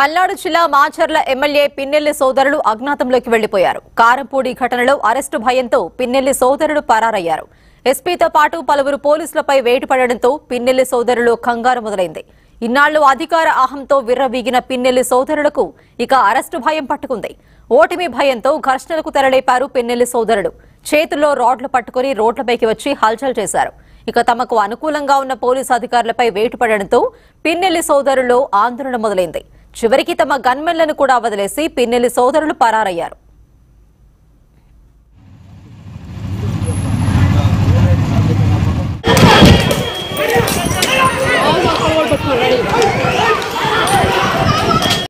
పల్నాడు జిల్లా మాచర్ల ఎమ్మెల్యే పిన్నెల్లి సోదరులు అజ్ఞాతంలోకి వెళ్లిపోయారు కారంపూడి ఘటనలో అరెస్టు భయంతో పిన్నెల్లి సోదరులు పరారయ్యారు ఎస్పీతో పాటు పలువురు పోలీసులపై వేటు పడడంతో పిన్నెల్లి సోదరులు కంగారు మొదలైంది ఇన్నాళ్లు అధికార అహంతో విర్రవీగిన పిన్నెల్లి సోదరులకు ఇక అరెస్టు భయం పట్టుకుంది ఓటమి భయంతో ఘర్షణలకు తెరలేపారు పిన్నెల్లి సోదరులు చేతుల్లో రాడ్లు పట్టుకుని రోడ్లపైకి వచ్చి హల్చల్ చేశారు ఇక తమకు అనుకూలంగా ఉన్న పోలీసు అధికారులపై వేటు పడడంతో పిన్నెల్లి సోదరుల్లో ఆందోళన మొదలైంది చివరికి తమ గన్మెన్లను కూడా వదిలేసి పిన్నెల్లి సోదరులు పరారయ్యారు